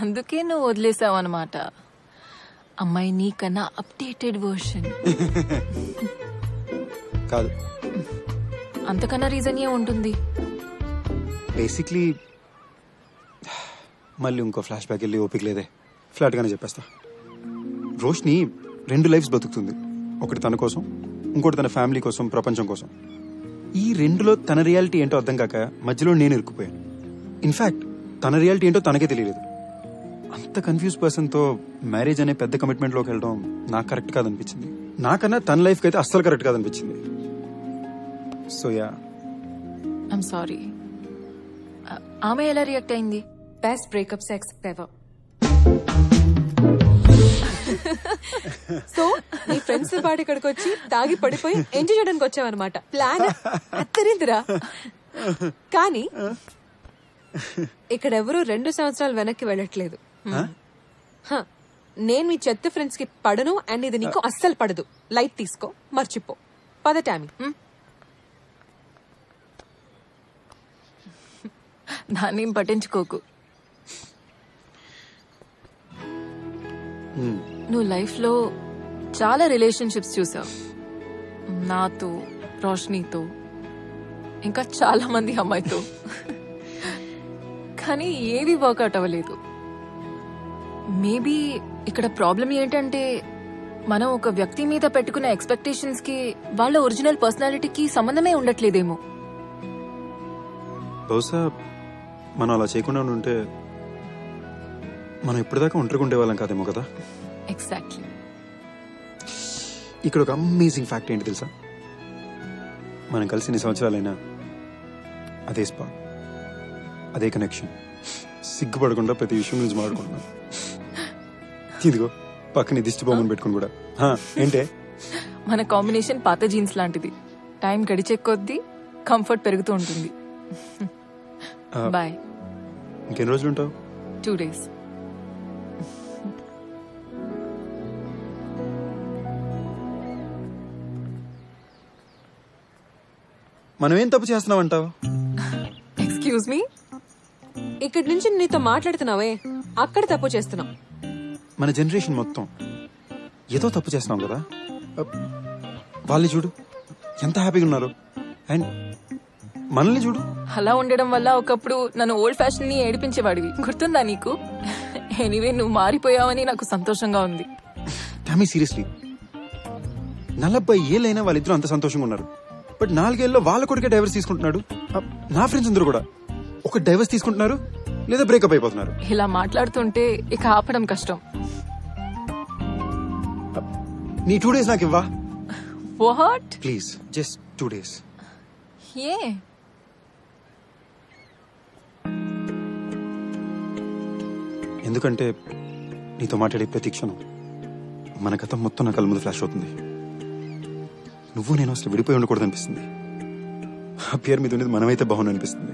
అందుకే నువ్వు వదిలేసావు అనమాట అమ్మాయి నీకన్నా అప్డేటెడ్ వర్షన్ కాదు అంతకన్నా రీజన్ ఏ ఉంటుంది బేసిక్లీ మళ్ళీ ఇంకో ఫ్లాష్ బ్యాక్ వెళ్ళి ఓపిక లేదే ఫ్లాట్గానే చెప్పేస్తా రోష్ని రెండు లైఫ్స్ బతుకుతుంది ఒకటి తన కోసం ఇంకోటి తన ఫ్యామిలీ కోసం ప్రపంచం కోసం ఈ రెండులో తన రియాలిటీ ఏంటో అర్థం కాక మధ్యలో నేను ఇరుక్కుపోయాను ఇన్ఫాక్ట్ తన రియాలిటీ ఏంటో తనకే తెలియలేదు అంత కన్ఫ్యూజ్ పర్సన్తో మ్యారేజ్ అనే పెద్ద కమిట్మెంట్లోకి వెళ్ళడం నాకు కరెక్ట్ కాదనిపించింది నాకన్నా తన లైఫ్కి అయితే అస్సలు కరెక్ట్ కాదనిపించింది సో యా ఐమ్ సారీ ఆమె ఎలా రియాక్ట్ అయింది best breakup sex ever so నీ ఫ్రెండ్స్ పాటు ఇక్కడికి వచ్చి తాగి పడిపోయి ఎంజాయ్ చేయడానికి వచ్చావన్నమాట ప్లాన్ అత్తరిందిరా కానీ ఇక్కడ ఎవరు రెండు సంవత్సరాలు వెనక్కి వెళ్ళట్లేదు హ, నేను మీ చెత్త ఫ్రెండ్స్ కి పడను అండ్ ఇది నీకు అస్సలు పడదు లైట్ తీసుకో మర్చిపో పద టామీ దాన్ని ఏం పట్టించుకోకు నువ్వు లైఫ్లో చాలా రిలేషన్షిప్స్ చూసావు నాతో రోషనీతో ఇంకా చాలా మంది అమ్మాయితో కానీ ఏది వర్కౌట్ అవ్వలేదు మేబీ ఇక్కడ ప్రాబ్లం ఏంటంటే మనం ఒక వ్యక్తి మీద పెట్టుకున్న ఎక్స్పెక్టేషన్స్ కి వాళ్ళ ఒరిజినల్ పర్సనాలిటీకి సంబంధమే ఉండట్లేదేమో బహుశా మనం అలా చేయకుండా ఉంటే మనం ఇప్పటిదాకా ఒంటరిగా ఉండేవాళ్ళం కాదేమో కదా ఎగ్జాక్ట్లీ ఇక్కడ ఒక అమేజింగ్ ఫ్యాక్ట్ ఏంటి తెలుసా మనం కలిసి ఎన్ని సంవత్సరాలైనా అదే స్పా అదే కనెక్షన్ సిగ్గుపడకుండా ప్రతి విషయం గురించి మాట్లాడుకుంటున్నాం ఇదిగో పక్కన దిష్టి బొమ్మను పెట్టుకుని కూడా హా, ఏంటే మన కాంబినేషన్ పాత జీన్స్ లాంటిది టైం గడిచే కొద్దీ కంఫర్ట్ పెరుగుతూ ఉంటుంది ఆ, బాయ్ ఇంకెన్ని రోజులు ఉంటావు టూ డేస్ మనం ఏం తప్పు చేస్తున్నాం అంటావు ఎక్స్క్యూజ్ మీ ఇక్కడి నుంచి నీతో మాట్లాడుతున్నావే అక్కడ తప్పు చేస్తున్నావు మన జనరేషన్ మొత్తం ఏదో తప్పు చేస్తున్నాం కదా అప్, వాళ్ళని చూడు ఎంత హ్యాపీగా ఉన్నారు అండ్ మనల్ని చూడు అలా ఉండడం వల్ల ఒకప్పుడు నన్ను ఓల్డ్ ఫ్యాషన్ ని ఏడిపించేవాడివి గుర్తుందా నీకు ఎనీవే నువ్వు మారిపోయావని నాకు సంతోషంగా ఉంది టామీ సీరియస్లీ నలభై ఏళ్ళైనా వాళ్ళిద్దరూ అంత సంతోషంగా ఉన్నారు బట్ నాలుగేళ్ళలో వాళ్ళ కొడుకే డైవర్స్ తీసుకుంటున్నాడు అప్, నా ఫ్రెండ్స్ అందరూ కూడా ఒక డైవర్స్ తీసుకుంటున్నారు లేదా బ్రేకప్ అయిపోతున్నారు ఇలా మాట్లాడుతుంటే ఇక ఆపడం కష్టం నీ టూ డేస్ నాకు ఇవ్వా what please just two days ఏ ఎందుకంటే నీతో మాట్లాడే ప్రతి క్షణం మన గతం మొత్తం నా కళ్ళ ముందు ఫ్లాష్ అవుతుంది నువ్వు నేను అసలు విడిపోయి ఉండకూడదు అనిపిస్తుంది ఆ పేరు మీద ఉండేది మనమైతే బాగుంది అనిపిస్తుంది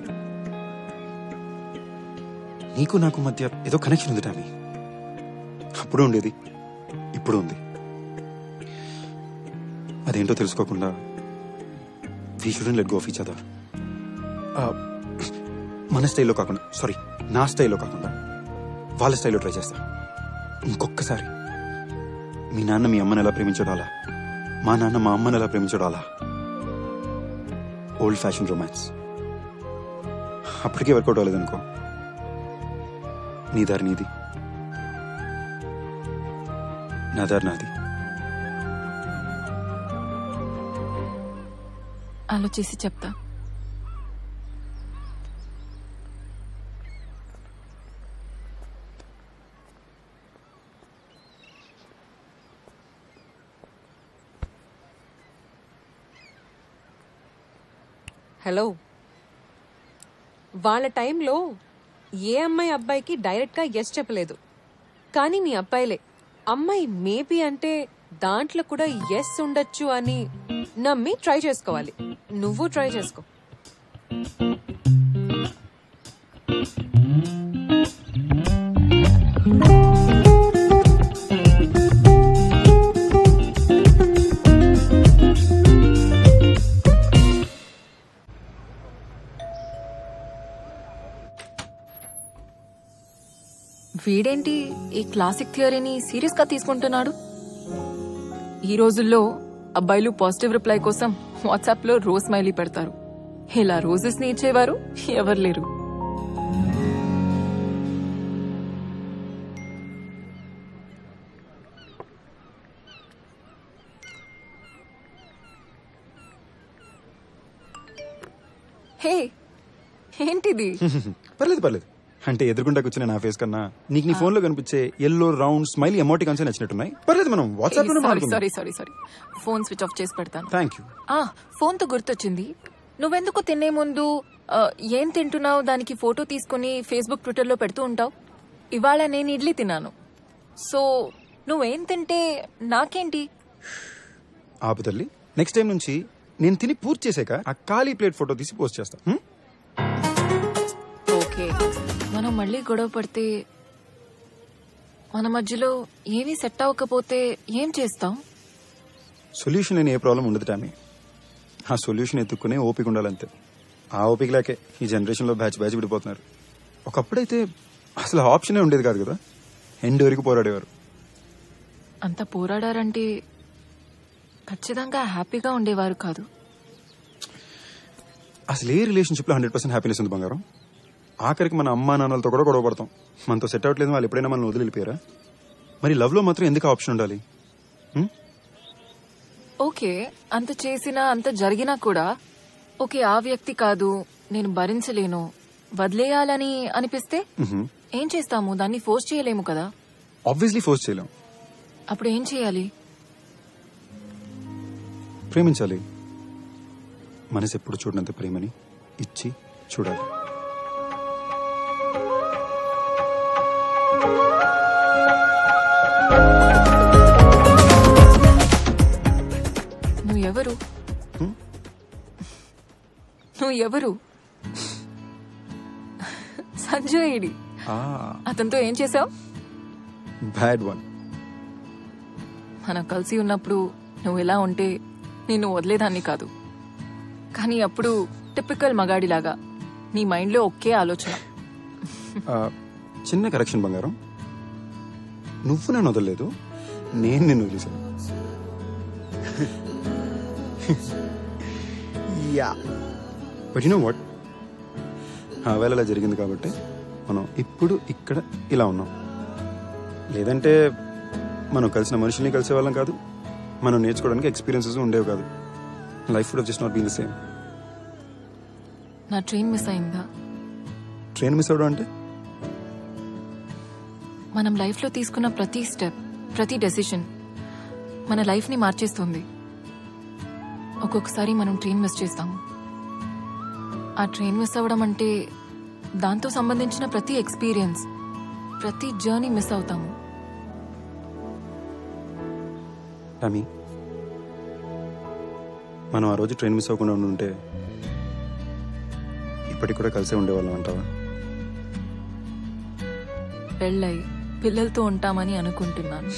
నీకు నాకు మధ్య ఏదో కనెక్షన్ ఉంది టామీ అప్పుడు ఉండేది ఇప్పుడు ఉంది అదేంటో తెలుసుకోకుండా we shouldn't let go of each other మన స్టైల్లో కాకుండా సారీ నా స్టైల్లో కాకుండా వాళ్ళ స్టైల్లో ట్రై చేస్తా ఇంకొకసారి మీ నాన్న మీ అమ్మని ఎలా ప్రేమించడం అలా మా నాన్న మా అమ్మని ఎలా ప్రేమించడం అలా ఓల్డ్ ఫ్యాషన్ రొమాన్స్ అప్పటికే వర్కౌట్ అవ్వలేదు అనుకో నీ దారి నీది నా దారి నాది ఆలోచిసి చెప్తా హలో వాళ్ళ టైంలో ఏ అమ్మాయి అబ్బాయికి డైరెక్ట్ గా ఎస్ చెప్పలేదు కానీ నీ అబ్బాయిలే అమ్మాయి మేబీ అంటే దాంట్లో కూడా ఎస్ ఉండొచ్చు అని నమ్మి ట్రై చేసుకోవాలి నువ్వు ట్రై చేసుకో వీడేంటి ఈ క్లాసిక్ థియరీని సీరియస్ గా తీసుకుంటున్నాడు ఈ రోజుల్లో అబ్బాయిలు పాజిటివ్ రిప్లై కోసం వాట్సాప్ లో రోజ్ స్మైలీ పెడతారు ఇలా రోజెస్ ని ఇచ్చేవారు ఎవరు లేరు హే ఏంటిది పర్లేదు పర్లేదు అంటే ఎదురుకుండా కూర్చున్న నా ఫేస్ కన్నా నీకు నీ ఫోన్ లో కనిపించే ఎల్లో రౌండ్ స్మైల్ ఎమోటి కన్సే నచ్చినట్టున్నాయి పర్లేదు మనం వాట్సాప్ లోనే సారీ మాట్లాడుకుందాం sorry sorry sorry phone switch off చేసి పెడతాను థ్యాంక్ యూ ఆ ఫోన్ తో గుర్తొచ్చింది నువ్వెందుకు తినే ముందు ఆ, ఏం తింటున్నావు దానికి ఫోటో తీసుకుని ఫేస్బుక్ ట్విట్టర్ లో పెడుతూ ఉంటావు ఇవాళ నేను ఇడ్లీ తిన్నాను సో నువ్వేం తింటే నాకేంటి ఆపు తల్లి నెక్స్ట్ టైం నుంచి నేను తిని పూర్తి చేసాక ఆ ఖాళీ ప్లేట్ ఫోటో తీసి పోస్ట్ చేస్తా హ్మ్? ఓకే మనం మళ్ళీ గొడవ పడితే మన మధ్యలో ఏమీ సెట్ అవ్వకపోతే ఏం చేస్తాం సొల్యూషన్ లేని ఏ ప్రాబ్లం ఉండదు టామీ ఆ సొల్యూషన్ ఎత్తుక్కునే ఓపిక ఉండాలంతే ఆ ఓపిక లేకే ఈ జనరేషన్లో బ్యాచ్ బ్యాచ్ విడిపోతున్నారు ఒకప్పుడైతే అసలు ఆప్షనే ఉండేది కాదు కదా ఎండ్ వరకు పోరాడేవారు అంత పోరాడారంటే ఖచ్చితంగా హ్యాపీగా ఉండేవారు కాదు అసలు ఏ రిలేషన్షిప్లో హండ్రెడ్ పర్సెంట్ హ్యాపీనెస్ ఉంది బంగారం ఆఖరికి మన అమ్మా నాన్నలతో కూడా గొడవ పడతాం మనతో సెట్ అవ్వట్లేదు వాళ్ళు ఎప్పుడైనా మనం వదిలి వెళ్ళిపోయారా మరి లవ్లో మాత్రం ఎందుకు ఆప్షన్ ఉండాలి హ్మ్? ఓకే అంత చేసినా అంత జరిగినా కూడా ఓకే ఆ వ్యక్తి కాదు నేను భరించలేను వదిలేయాలని అనిపిస్తే మ్హూ. ఏం చేస్తాము దాన్ని ఫోర్స్ చేయలేము కదా ఆబ్వియస్లీ ఫోర్స్ చేయలేం అప్పుడు ఏం చేయాలి ప్రేమించాలి మనసు ఎప్పుడు చూడనంత ప్రేమని ఇచ్చి చూడాలి నువ్వు ఎవరు హ్మ్? నువ్వు ఎవరు సంజు ఏడి అతనితో ఏం చేసావు బ్యాడ్ వన్ మనం కలిసి ఉన్నప్పుడు నువ్వు ఎలా ఉంటే నిన్ను వదిలేదాన్ని కాదు కానీ అప్పుడు టిపికల్ మగాడిలాగా నీ మైండ్లో ఒకే ఆలోచన చిన్న కరెక్షన్ బంగారం నువ్వు నన్ను వదలలేదు నేను నిన్ను వదిలేశాను yeah but you know what ఆ వేళ అలా జరిగింది కాబట్టి మనం ఇప్పుడు ఇక్కడ ఇలా ఉన్నాం లేదంటే మనం కలిసిన మనుషుల్ని కలిసే వాళ్ళం కాదు మనం నేర్చుకోవడానికి ఎక్స్పీరియన్సెస్ ఉండేవి కాదు life would just not been the same నా ట్రైన్ మిస్ అయిందా ట్రైన్ మిస్ అవ్వడం అంటే మనం లైఫ్లో తీసుకున్న ప్రతి స్టెప్ ప్రతి డెసిషన్ మన లైఫ్ని మార్చేస్తుంది ఒక్కొక్కసారి మనం ట్రైన్ మిస్ చేస్తాము ఆ ట్రైన్ మిస్ అవ్వడం అంటే దాంతో సంబంధించిన ప్రతి ఎక్స్పీరియన్స్ ప్రతి జర్నీ మిస్ అవుతాము టమీ మనం ఆ రోజు ట్రైన్ మిస్ అవ్వకుండా ఉంటే ఇప్పటికి కూడా కలిసే ఉండేవాళ్ళం అంటావా పెళ్ళై పిల్లలతో ఉంటామని అనుకుంటున్నాను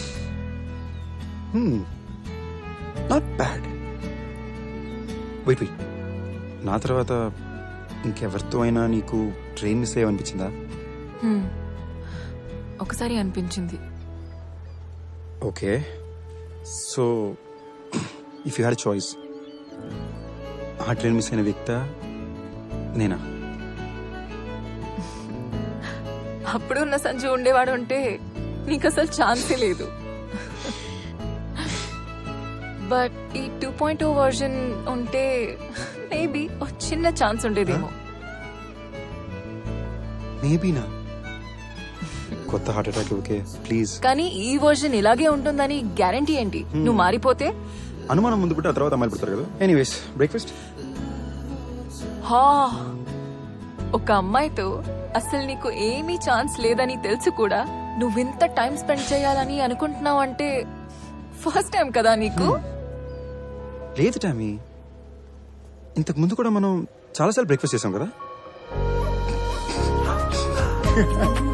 నాట్ బ్యాడ్ వెయిట్ వెయిట్ నా తర్వాత ఇంకెవరితో అయినా నీకు ట్రైన్ మిస్ అయ్యమనిపించిందా హ్మ్. ఒకసారి అనిపించింది okay so if you had choice ఆ ట్రైన్ మిస్ అయిన వ్యక్త నేనా అప్పుడు ఉన్న సంజు ఉండేవాడు అంటే నీకు అసలు ఛాన్సే లేదు బట్ ఈ టూ పాయింట్ టూ వర్జన్ ఉంటే మేబీ ఒక చిన్న ఛాన్స్ ఉండేదేమో మేబీనా కొత్త హార్ట్ అటాక్ ఓకే ప్లీజ్ కానీ ఈ వర్జన్ ఇలాగే ఉంటుందని గ్యారంటీ ఏంటి నువ్వు మారిపోతే అనుమానం ముందు పుట్టి ఆ తర్వాత అమ్మాయిలు పుడతారు కదా ఎనీవేస్ బ్రేక్ఫాస్ట్ హా ఒక అమ్మాయితో అసలు నీకు ఏమీ ఛాన్స్ లేదని తెలుసు కూడా నువ్వింత టైం స్పెండ్ చేయాలని అనుకుంటున్నావు అంటే ఫస్ట్ టైం కదా నీకు లేదు టామీ ఇంతకు ముందు కూడా మనం చాలాసార్లు బ్రేక్ఫాస్ట్ చేసాం కదా